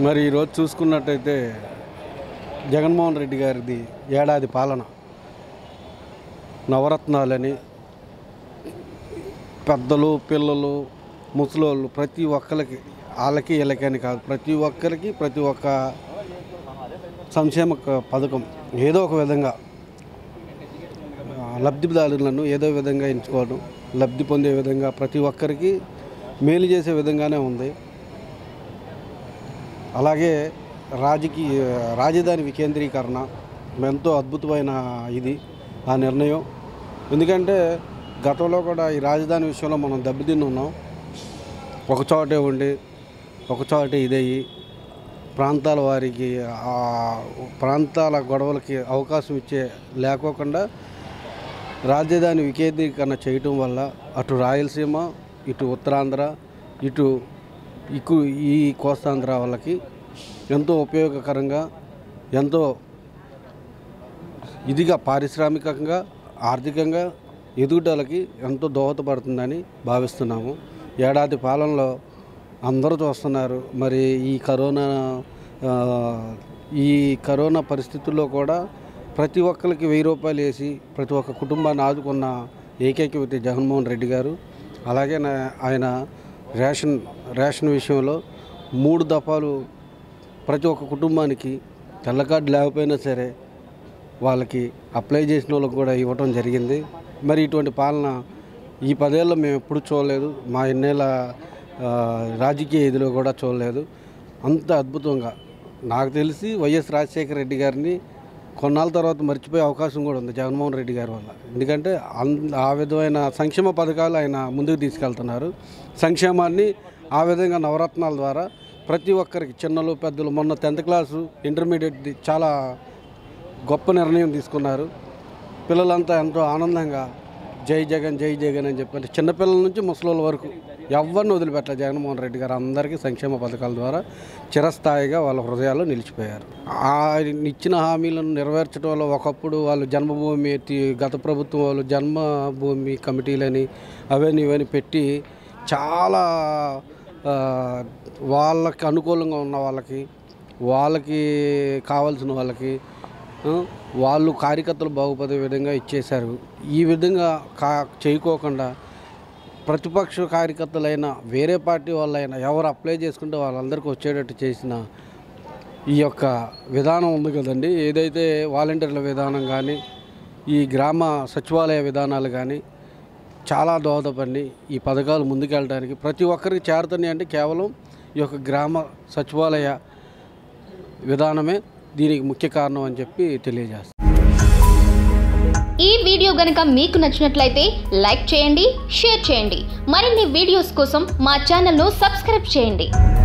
మరి ఈరోజు చూసుకున్నట్టయితే జగన్మోహన్ రెడ్డి గారిది ఏడాది పాలన నవరత్నాలని పెద్దలు పిల్లలు ముసలోళ్ళు ప్రతి ఒక్కరికి వాళ్ళకి వీళ్ళకి అని కాదు ప్రతి ఒక్కరికి ప్రతి ఒక్క సంక్షేమ క- పథకం ఏదో ఒక విధంగా ఆ, లబ్ధిదారులను ఏదో విధంగా ఎంచుకోవడం లబ్ధి పొందే విధంగా ప్రతి ఒక్కరికి మేలు చేసే విధంగానే ఉంది అలాగే రాజకీయ రాజధాని వికేంద్రీకరణ ఎంతో అద్భుతమైన ఇది ఆ నిర్ణయం ఎందుకంటే గతంలో కూడా ఈ రాజధాని విషయంలో మనం దెబ్బతిని ఉన్నాం ఒక చోటే ఉండి ఒక చోటే ఇదయ్యి ప్రాంతాల వారికి ఆ ప్రాంతాల గొడవలకి అవకాశం ఇచ్చే లేకోకుండా రాజధాని వికేంద్రీకరణ చేయటం వల్ల అటు రాయలసీమ ఇటు ఉత్తరాంధ్ర ఇటు ఇకు ఈ కోస్తాంధ్ర వాళ్ళకి ఎంతో ఉపయోగకరంగా ఎంతో ఇదిగా పారిశ్రామికంగా ఆర్థికంగా ఎదుగుదలకి ఎంతో దోహదపడుతుందని భావిస్తున్నాము ఏడాది పాలనలో అందరూ చూస్తున్నారు మరి ఈ కరోనా ఆ, ఈ కరోనా పరిస్థితుల్లో కూడా ప్రతి ఒక్కరికి వెయ్యి రూపాయలు వేసి ప్రతి ఒక్క కుటుంబాన్ని ఆదుకున్న ఏకైక వ్యక్తి జగన్మోహన్ రెడ్డి గారు అలాగే నా- ఆయన రేషన్ రేషన్ విషయంలో మూడు దఫాలు ప్రతి ఒక్క కుటుంబానికి తెల్ల కార్డు లేకపోయినా సరే వాళ్ళకి అప్లై చేసిన వాళ్ళకి కూడా ఇవ్వటం జరిగింది మరి ఇటువంటి పాలన ఈ పదేళ్ళు మేము ఎప్పుడు చూడలేదు మా ఎన్నేళ్ళ ఆ, రాజకీయ ఇదిలో కూడా చూడలేదు అంత అద్భుతంగా నాకు తెలిసి వైఎస్ రాజశేఖర రెడ్డి గారిని కొన్నాళ్ళ తర్వాత మర్చిపోయే అవకాశం కూడా ఉంది జగన్మోహన్ రెడ్డి గారి వల్ల ఎందుకంటే అన్ ఆ విధమైన సంక్షేమ పథకాలు ఆయన ముందుకు తీసుకెళ్తున్నారు సంక్షేమాన్ని ఆ విధంగా నవరత్నాల ద్వారా ప్రతి ఒక్కరికి చిన్నలు పెద్దలు మొన్న టెన్త్ క్లాసు ఇంటర్మీడియట్ చాలా గొప్ప నిర్ణయం తీసుకున్నారు పిల్లలంతా ఎంతో ఆనందంగా జై జగన్ జై జగన్ అని చెప్పి చిన్నపిల్లల నుంచి ముసలోళ్ళ వరకు ఎవరిని వదిలిపెట్టాలి జగన్మోహన్ రెడ్డి గారు అందరికీ సంక్షేమ పథకాల ద్వారా చిరస్థాయిగా వాళ్ళ హృదయాల్లో నిలిచిపోయారు ఆయన ఇచ్చిన హామీలను నెరవేర్చడంలో ఒకప్పుడు వాళ్ళు జన్మభూమి తి- గత ప్రభుత్వం వాళ్ళు జన్మభూమి కమిటీలని అవన్నీ ఇవన్నీ పెట్టి చాలా ఆ, వాళ్ళకి అనుకూలంగా ఉన్న వాళ్ళకి వాళ్ళకి కావాల్సిన వాళ్ళకి ఆ, వాళ్ళు కార్యకర్తలు బాగుపడే విధంగా ఇచ్చేశారు ఈ విధంగా కా చేయకోకుండా ప్రతిపక్ష కార్యకర్తలైనా వేరే పార్టీ వాళ్ళైనా ఎవరు అప్లై చేసుకుంటే వాళ్ళందరికీ వచ్చేటట్టు చేసిన ఈ యొక్క విధానం ఉంది కదండి ఏదైతే వాలంటీర్ల విధానం కానీ ఈ గ్రామ సచివాలయ విధానాలు కానీ చాలా దోహదపడి ఈ పథకాలు ముందుకెళ్ళడానికి ప్రతి ఒక్కరికి చేరుతున్నాయి అంటే కేవలం ఈ యొక్క గ్రామ సచివాలయ విధానమే దీనికి ముఖ్య కారణం అని చెప్పి తెలియజేస్తాను ఈ వీడియో గనుక మీకు నచ్చినట్లయితే లైక్ చేయండి షేర్ చేయండి మరిన్ని వీడియోస్ కోసం మా ఛానల్ను సబ్స్క్రైబ్ చేయండి